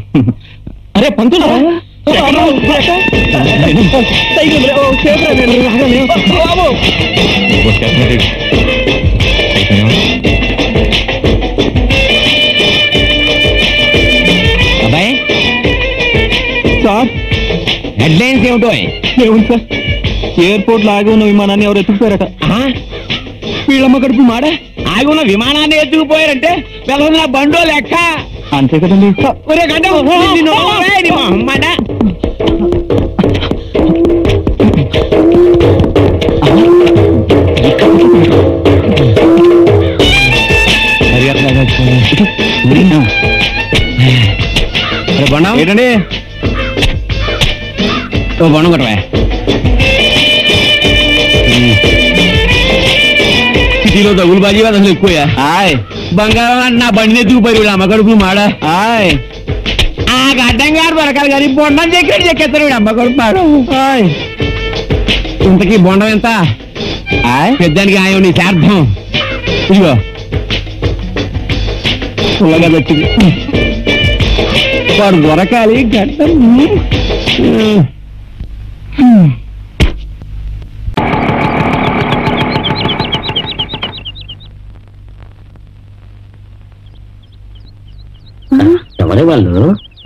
అరే పంతులు అబ్బాయి sir headlines ఏమిటో ఏముంది సార్ ఎయిర్పోర్ట్ లో ఆగి ఉన్న విమానాన్ని ఎవరు ఎత్తుకుపోయారట వీళ్ళమ్మ కడుపు మాడా ఆగి ఉన్న విమానాన్ని ఎత్తుకుపోయారంటే పిల్లలు నా బండో లెక్క అంతే కదండి ఒరే గడ్డ నిన్ను ఒరేయ్, నీ మొహమ్మడ. అరే బొండం ఏంటండి ఓ బొండం కొట్టవా సిటీలో దగ్గులు బాజీ అసలు ఎక్కువ ఆయ్ బంగారం అంటే నా బండిని ఎత్తుకుపోయి వీళ్ళు అమ్మ కడుపు మాడ ఆయ్ ఆ గడ్డం గారు దొరకాలి కానీ బొండం చెక్కి చెక్కేస్తారు వీడు అమ్మ కడుపు మాడ ఆయ్ ఇంతకీ బొండం ఎంత ఆయ్ పెద్దానికి ఆయన నీ శార్థం ఇదిగో పుల్లగా పెట్టింది వాడు దొరకాలి గడ్డం ఎవరే వాళ్ళు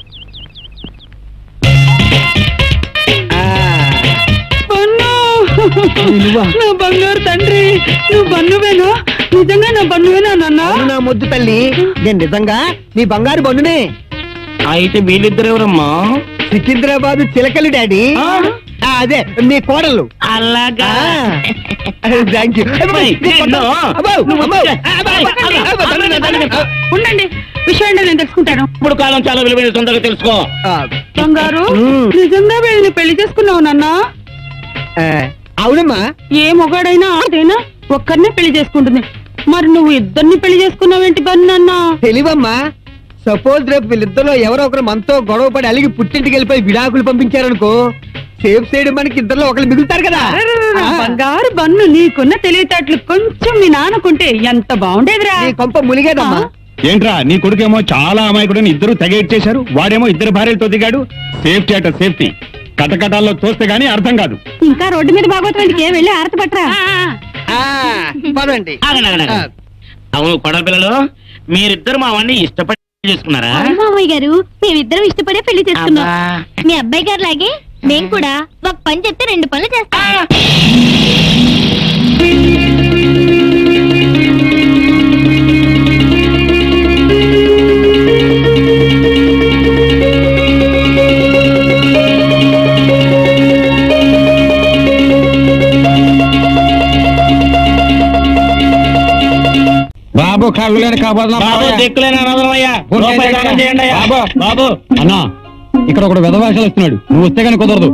నా బంగారు తండ్రి నువ్వు బన్నువేనా నిజంగా నా బన్నువేనా నాన్న అవును నా ముద్దు తల్లి నేను నిజంగా నీ బంగారు బంధునే అయితే వీళ్ళిద్దరు ఎవరమ్మా సికింద్రాబాద్ చిలకలు డాడీ ఆ, అదే నీ కోడలు అలాగా థ్యాంక్ యూ ఉండండి విషయం ఏంటో నేను తెలుసుకుంటాను ఇప్పుడు కాలం చాలా విలువైన తొందరగా తెలుసుకో బంగారు మ్మ్. నిజంగా వీళ్ళని పెళ్లి చేసుకున్నావు నాన్న అవునమ్మా ఏ మొగాడైనా అదేనా ఒక్కరినే పెళ్లి చేసుకుంటుంది మరి నువ్వు ఇద్దరిని పెళ్లి చేసుకున్నావేంటి బన్ను నాన్న తెలివమ్మా సపోజ్ రేపు వీళ్ళిద్దరిలో ఎవరో ఒకరు మనతో గొడవ పడి అలిగి పుట్టింటికి వెళ్ళిపోయి విడాకులు పంపించారనుకో సేఫ్ సైడ్ మనకి ఇద్దరిలో ఒకరు మిగులుతారు కదా అరెరెరెరె, ఆ, బంగారు బన్ను నీకున్న తెలివితేటలు కొంచెం మీ నాన్నకుంటే ఎంత బాగుండేదిరా నీ కొంప మునిగేదమ్మా ఏంట్రా నీ కొడుకేమో చాలా అమాయకుడని ఇద్దరు తెగ ఇచ్చేశారు వాడేమో ఇద్దరు భార్యలతో దిగాడు సేఫ్టీ అట సేఫ్టీ కటకటాల్లో తోస్తే గానీ అర్థం కాదు ఇంకా రోడ్డు మీద బాగోతుంది ఏ వెళ్ళి ఆరత పట్టరా ఆ, పదండి ఆగండి, ఆగండి, ఆగండి. అవును కొడల పిల్లలు మీరిద్దరు మా వాడిని ఇష్టపడి చేసుకున్నారా అవును మామయ్య గారు మేమిద్దరం ఇష్టపడే పెళ్లి చేసుకున్నాం అబ్బా. మీ అబ్బాయి గారు లాగే మేము కూడా ఒక పని చెప్తే రెండు పనులు చేస్తాం బాబు కళ్ళు లేని బాబు దిక్కులేని అనాథమయ్యా రూపాయి దానం చేయండి అయ్యా. బాబు బాబు అన్నా ఇక్కడ ఒకడు వెధవాసాలు వస్తున్నాడు నువ్వు వస్తే కానీ కుదరదు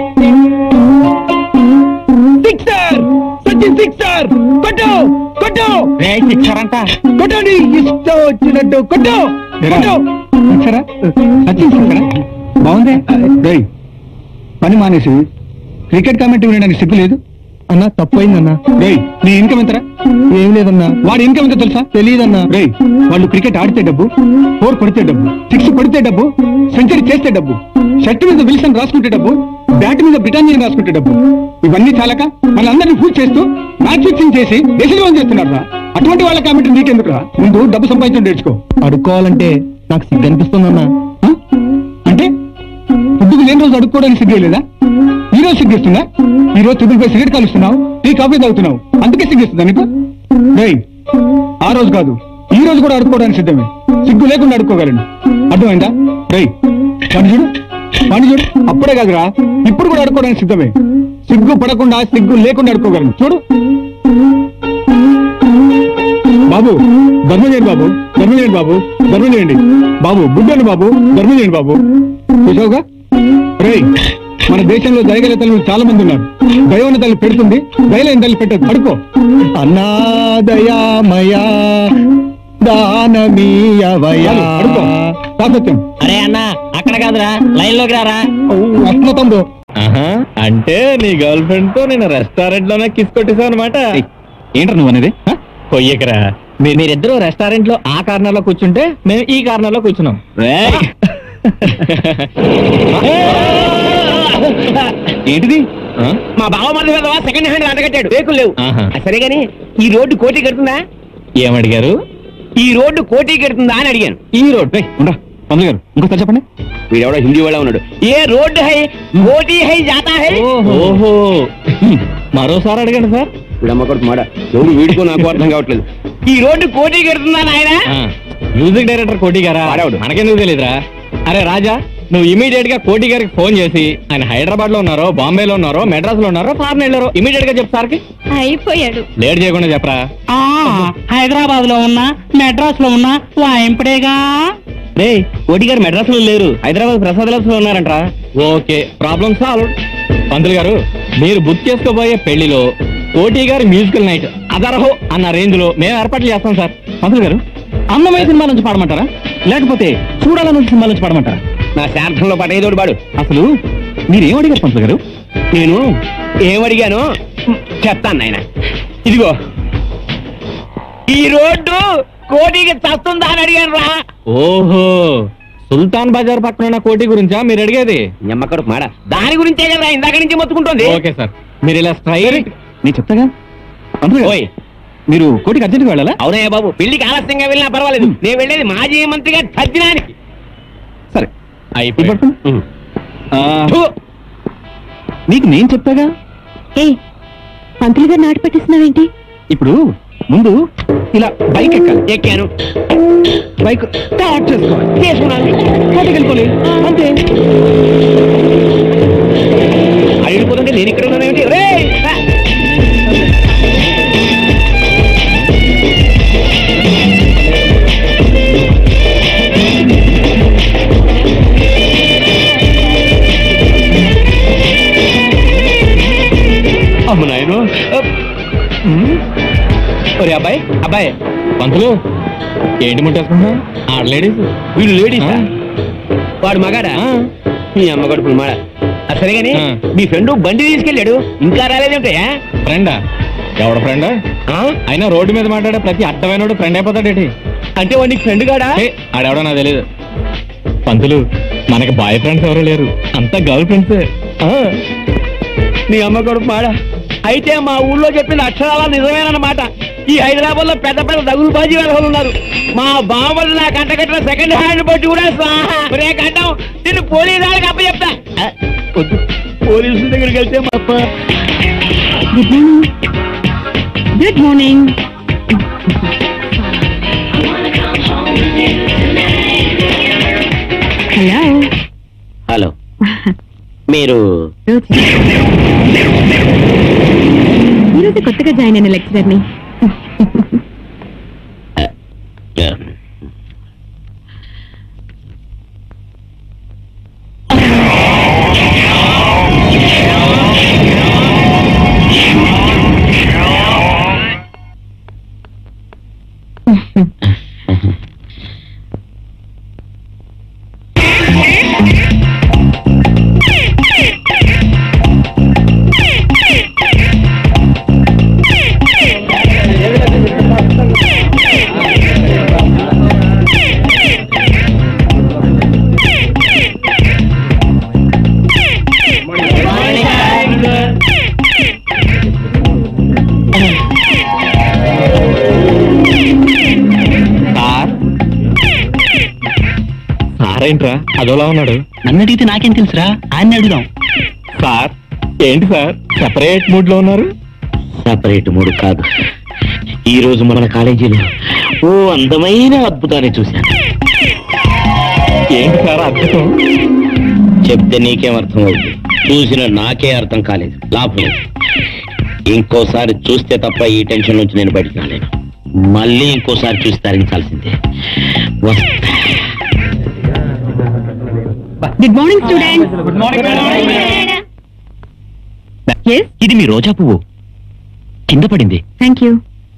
సిక్సర్ సచిన్ సిక్సర్ కొట్టు కొట్టు సిక్సర్ అంట కొట్టు నీ ఇష్టం వచ్చినట్టు కొట్టు కొట్టు సిక్సరా సచిన్ సిక్సరా బాగుంది రేయ్ పని మానేసి క్రికెట్ కామెంట్ వినడానికి సిగ్గు లేదు అన్నా తప్పైందన్నా రేయ్ నీ ఇన్కమ్ ఎంతరా ఏం లేదన్నా వాడి ఇన్కమ్ ఎంతో తెలుసా తెలియదన్నా రేయ్ వాళ్ళు క్రికెట్ ఆడితే డబ్బు ఫోర్ కొడితే డబ్బు సిక్స్ కొడితే డబ్బు సెంచరీ చేస్తే డబ్బు షర్ట్ మీద విల్సన్ రాసుకుంటే డబ్బు బ్యాట్ మీద బ్రిటానియన్ రాసుకుంటే డబ్బు ఇవన్నీ చాలక మనందరినీ పూర్తి చేస్తూ మ్యాచ్ ఫిక్సింగ్ చేసి దేశం చేస్తున్నారు అటువంటి వాళ్ళ కాబట్టి నీకెందుకురా ముందు డబ్బు సంపాదించడం నేర్చుకో అడుక్కోవాలంటే నాకు సిగ్గు అనిపిస్తుందన్నా అంటే పొద్దుకు లేని రోజు అడుక్కోవడానికి సిగ్గేయలేదా ఈ రోజు సిగ్గిస్తుందా ఈ రోజు త్రిపుల్ పై సిగరెట్ కాలుస్తున్నావు టీ కాఫీ తాగుతున్నావు అందుకే సిగ్గిస్తుందా నీకు రేయ్ ఆ రోజు కాదు ఈ రోజు కూడా అడుక్కోవడానికి సిద్ధమే సిగ్గు లేకుండా అడుక్కోగలను అర్థమైందా రేయ్ పని చూడు పని చూడు అప్పుడే కాదురా ఇప్పుడు కూడా అడుక్కోవడానికి సిద్ధమే సిగ్గు పడకుండా సిగ్గు లేకుండా అడుక్కోగలను చూడు బాబు ధర్మం చేయండి బాబు ధర్మం చేయండి బాబు ధర్మం చేయండి బాబు బుడ్డండి బాబు ధర్మం చేయండి బాబు చూసావుగా రేయ్ మన దేశంలో దయగల తల్లి చాలా మంది ఉన్నారు దైవన తల్లి పెడుతుంది దయలేని తల్లి పెట్టదు పడుకో అన్నాదయామయా దానమీయవయా పడుకో సాసత్యం అరే అన్న అక్కడ కాదురా లైన్ లోకి రారా అస్మతంబు అంటే నీ గర్ల్ ఫ్రెండ్ తో నేను రెస్టారెంట్ లోనే కిస్ కొట్టేసావు అనమాట ఏంట్రా నువ్వు అనేది కొయ్యకరా మీ- మీరిద్దరూ రెస్టారెంట్ లో ఆ కార్నర్ లో కూర్చుంటే మేము ఈ కార్నర్ లో కూర్చున్నాం ఏంటిది ఆ? మా బావ మధ్య పెద్దవా సెకండ్ హ్యాండ్ అంటగట్టాడు రేకులు లేవు ఆహా. ఆ, సరే గాని ఈ రోడ్డు కోటి కడుతుందా ఏమడిగారు ఈ రోడ్డు కోటి కడుతుందా అని అడిగాను ఈ రోడ్ రేయ్, ఉండ్రా పంతులు గారు ఇంకోసారి చెప్పండి వీడెవడో హిందీ వాళ్ళ ఉన్నాడు ఏ రోడ్డు హై కోటి హై జాతా హై ఓహో మరోసారి అడగండి సార్ వీడమ్మ కొడుకు మాట ఎవడు వీడికో నాకు అర్థం కావట్లేదు ఈ రోడ్డు కోటి కడుతుందా నాయన ఆ, మ్యూజిక్ డైరెక్టర్ కోటి గారా వాడేవాడు. మనకెందుకు తెలియదురా అరే రాజా నువ్వు ఇమీడియట్ గా కోటి గారికి ఫోన్ చేసి ఆయన హైదరాబాద్ లో ఉన్నారో బాంబేలో ఉన్నారో మెడ్రాస్ లో ఉన్నారో ఫారెన్ వెళ్ళారో ఇమీడియట్ గా చెప్పు సార్కి అయిపోయాడు లేట్ చేయకుండా చెప్పరా హైదరాబాద్ లో ఉన్నా మెడ్రాస్ లో ఉన్నా వాయింపుడేగా రే కోటి గారు మెడ్రాస్ లో లేరు హైదరాబాద్ ప్రసాద్ లో ఉన్నారంట ఓకే ప్రాబ్లం సాల్వ్ పంతులు గారు మీరు బుక్ చేసుకోబోయే పెళ్లిలో కోటి గారి మ్యూజికల్ నైట్ అదరహో అన్న రేంజ్ లో మేము ఏర్పాట్లు చేస్తాం సార్ పంతులు గారు అన్నమయ్య సినిమా నుంచి పాడమంటారా లేకపోతే చూడాలన్న సినిమా నుంచి పాడమంటారా నా శార్థంలో పాట ఏదోడు పాడు అసలు మీరు ఏం అడిగారు పంతులు గారు నేను ఏమడిగాను చెప్తాను నాయన ఇదిగో ఈ రోడ్డు కోటికి చస్తుందా అని అడిగాను రా ఓహో సుల్తాన్ బజార్ పక్కన ఉన్న కోటి గురించా మీరు అడిగేది నిమ్మకడు మాడ దాని గురించే కదా ఇందాక నుంచి మొత్తుకుంటుంది ఓకే సార్ మీరు ఇలా స్ట్రైట్ నేను చెప్తాగా పంతులు గారు ఓయ్ మీరు కోటికి అర్జెంట్గా వెళ్ళాలా అవునయ్య బాబు పెళ్లికి ఆలస్యంగా వెళ్ళినా పర్వాలేదు నేను వెళ్ళేది మాజీ మంత్రిగా తద్దినానికి సరే అయిపోయి ఇది పట్టుకో. ఆ, నీకు నేను చెప్తాగా ఏ పంతులు గారు నాటు పట్టిస్తున్నావేంటి ఇప్పుడు ముందు ఇలా బైక్ ఎక్కాలి ఎక్కాను బైక్ స్టార్ట్ చేసుకోవాలి చేసుకున్నాను కోటికి వెళ్ళిపోవాలి అంతే అడిగిపోతుంటే నేను ఇక్కడ ఉన్నాను ఏమిటి రేయ్! రా. అమ్మ నాయను ఒరే అబ్బాయి అబ్బాయి పంతులు ఏంటి ముట్టేసుకుంటున్నా ఆడ లేడీస్ వీళ్ళు లేడీసా వాడు మగాడా మీ అమ్మ గడుపులు మాడ ఆ, సరే గాని ఆ. మీ ఫ్రెండ్ బండి తీసుకెళ్ళాడు ఇంకా రాలేదేమిటయా ఫ్రెండా ఎవడ ఫ్రెండ్ అయినా రోడ్డు మీద మాట్లాడే ప్రతి అడ్డమైనోడు ఫ్రెండ్ అయిపోతాడేటి అంటే వాడికి ఫ్రెండ్ కాడా ఏ, ఆడెవడో నాకు తెలియదు పంతులు మనకి బాయ్ ఫ్రెండ్స్ ఎవరు లేరు అంతా గర్ల్ ఫ్రెండ్సే ఆ. నీ అమ్మ కొడుకు మాడ అయితే మా ఊళ్ళో చెప్పిన అక్షరాల నిజమేనన్నమాట ఈ హైదరాబాద్ లో పెద్ద పెద్ద దగులు బాజీ వెళ్ళలు ఉన్నారు మా బావలు నా కంటకట్టిన సెకండ్ హ్యాండ్ బట్టి కూడా స్వాహా. ఒరే గడ్డం నిన్ను పోలీసు వాళ్ళకి అప్ప చెప్తా ఆ, వద్దు పోలీసుల దగ్గరికి వెళ్తే మా అప్ప good morning good morning hello hello మీరు రోజు ఈరోజు కొత్తగా జాయిన్ అయిన లెక్చరర్ని సార్ సార్ ఏంట్రా అదోలా ఉన్నాడు నన్ను అడిగితే నాకేం తెలుసురా ఆయన అడుగుదాం సార్ ఏంటి సార్ సెపరేట్ మూడ్ లో ఉన్నారు సపరేట్ మూడు కాదు ఈ రోజు మన కాలేజీలో ఓ అందమైన అద్భుతాన్ని చూశాను ఏంటి సార్ అద్భుతం చెప్తే నీకేం అర్థం అవుతుంది చూసిన నాకే అర్థం కాలేదు లాభం లేదు ఇంకోసారి చూస్తే తప్ప ఈ టెన్షన్ నుంచి నేను బయటికి రాలేను మళ్ళీ ఇంకోసారి చూసి తరించాల్సిందే వస్తా గుడ్ మార్నింగ్ స్టూడెంట్స్ ఎస్ ఇది మీ రోజా పువ్వు కింద పడింది థ్యాంక్ యూ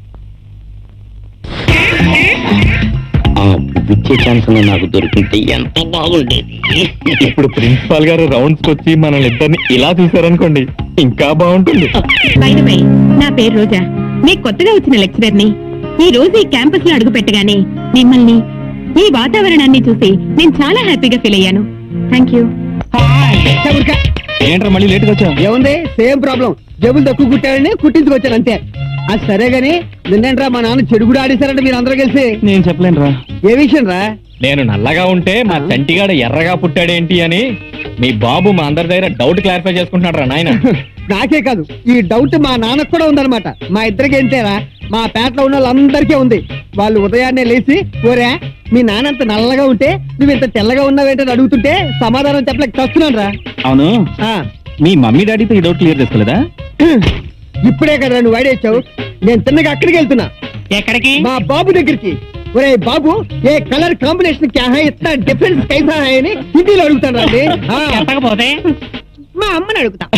ఆ పువ్విచ్చే ఛాన్స్ నాకు దొరికితే ఎంత బాగుండేది ఇప్పుడు ప్రిన్సిపాల్ గారు రౌండ్స్ కి వచ్చి మనల్ని ఇద్దరిని ఇలా చూసారనుకోండి ఇంకా బాగుంటుంది బై ద వే నా పేరు రోజా మీ కొత్తగా వచ్చిన లెక్చరర్ ని ఈ రోజు ఈ క్యాంపస్ లో అడుగు పెట్టగానే మిమ్మల్ని ఈ వాతావరణాన్ని చూసి నేను చాలా హ్యాపీగా ఫీల్ అయ్యాను థ్యాంక్ యూ ఏంట్రా మళ్ళీ లేట్గా వచ్చా ఏముంది సేమ్ ప్రాబ్లం జబ్బులు తక్కువ కుట్టాడని కుట్టించుకొచ్చాను అంతే అది సరే గాని నిన్నేంట్రా మా నాన్న చెడు కూడా ఆడేశారంటే మీరు అందరూ కలిసి నేను చెప్పలేనురా ఏ విషయం రా నేను నల్లగా ఉంటే మా చంటిగాడు ఎర్రగా పుట్టాడేంటి అని మీ బాబు మా అందరి దగ్గర డౌట్ క్లారిఫై చేసుకుంటున్నాడు రా నాయన నాకే కాదు ఈ డౌట్ మా నాన్నకు కూడా ఉందన్నమాట మా ఇద్దరికి ఏంటేరా మా పేటలో ఉన్న వాళ్ళందరికీ ఉంది వాళ్ళు ఉదయాన్నే లేచి ఓరే మీ నాన్నంత నల్లగా ఉంటే నువ్వు ఇంత తెల్లగా ఉన్నావేంటని అడుగుతుంటే సమాధానం చెప్పలేక చస్తున్నాను రా అవును ఆ, మీ మమ్మీ డాడీతో ఈ డౌట్ క్లియర్ చేసుకోలేదా ఇప్పుడే కదా నువ్వు వాడేచ్చావు నేను తిన్నగా అక్కడికి వెళ్తున్నా ఎక్కడికి మా బాబు దగ్గరికి ఒరే బాబు ఏ కలర్ కాంబినేషన్ క్యా హై ఇतना డిఫరెన్స్ కైసా హై అని హిందీలో అడుగుతాను రండి చెప్పకపోతే మా అమ్మని అడుగుతా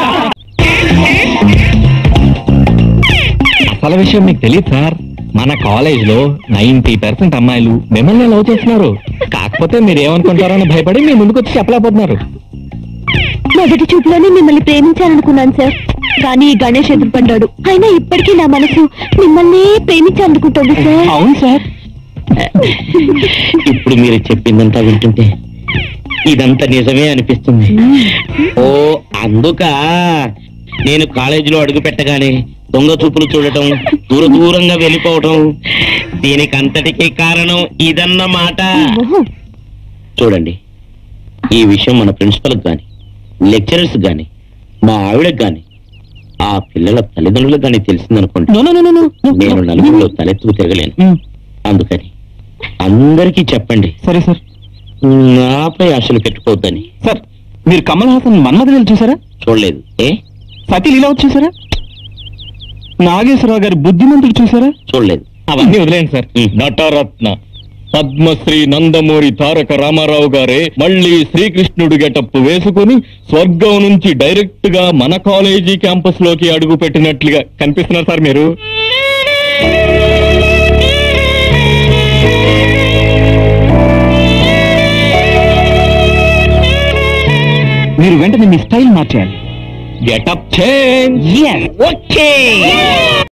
అసలు విషయం మీకు తెలియదు సార్ మన కాలేజ్ లో నైన్టీ పర్సెంట్ అమ్మాయిలు మిమ్మల్ని లవ్ చేస్తున్నారు కాకపోతే మీరు ఏమనుకుంటారని భయపడి మీ ముందుకు వచ్చి చెప్పలేకపోతున్నారు మొదటి చూపులోనే మిమ్మల్ని ప్రేమించాలనుకున్నాను సార్ కానీ ఈ గణేష్ ఎదురుపడ్డాడు అయినా ఇప్పటికీ నా మనసు మిమ్మల్ని ప్రేమించాలనుకుంటుంది సార్ అవును సార్ ఇప్పుడు మీరు చెప్పిందంతా వింటుంటే ఇదంతా నిజమే అనిపిస్తుంది ఓ అందుక నేను కాలేజీలో అడుగు పెట్టగానే దొంగ చూపులు చూడటం దూర దూరంగా వెళ్ళిపోవటం దీనికి అంతటికీ కారణం ఇదన్నమాట చూడండి ఈ విషయం మన ప్రిన్సిపల్కి గాని లెక్చరర్స్ గాని మా ఆవిడకి గాని ఆ పిల్లల తల్లిదండ్రులకు గాని తెలిసిందనుకోండి నేను నలుగురిలో తలెత్తుకు తిరగలేను అందుకని అందరికీ చెప్పండి సరే సార్ నాపై ఆశలు పెట్టుకోవద్దని సార్ మీరు కమల్ హాసన్ మన్మధులు చూసారా చూడలేదు ఏ సతీ లీలావతి చూసారా నాగేశ్వరరావు గారి బుద్ధిమంతుడు చూసారా చూడలేదు అవన్నీ వదిలేండి సార్ నటరత్న పద్మశ్రీ నందమూరి తారక రామారావు గారే మళ్ళీ శ్రీకృష్ణుడు గెటప్ వేసుకుని స్వర్గం నుంచి డైరెక్ట్ గా మన కాలేజీ క్యాంపస్ లోకి అడుగు పెట్టినట్లుగా కనిపిస్తున్నారు సార్ మీరు మీరు వెంటనే మీ స్టైల్ మార్చేయాలి గెటప్ చేంజ్ ఓకే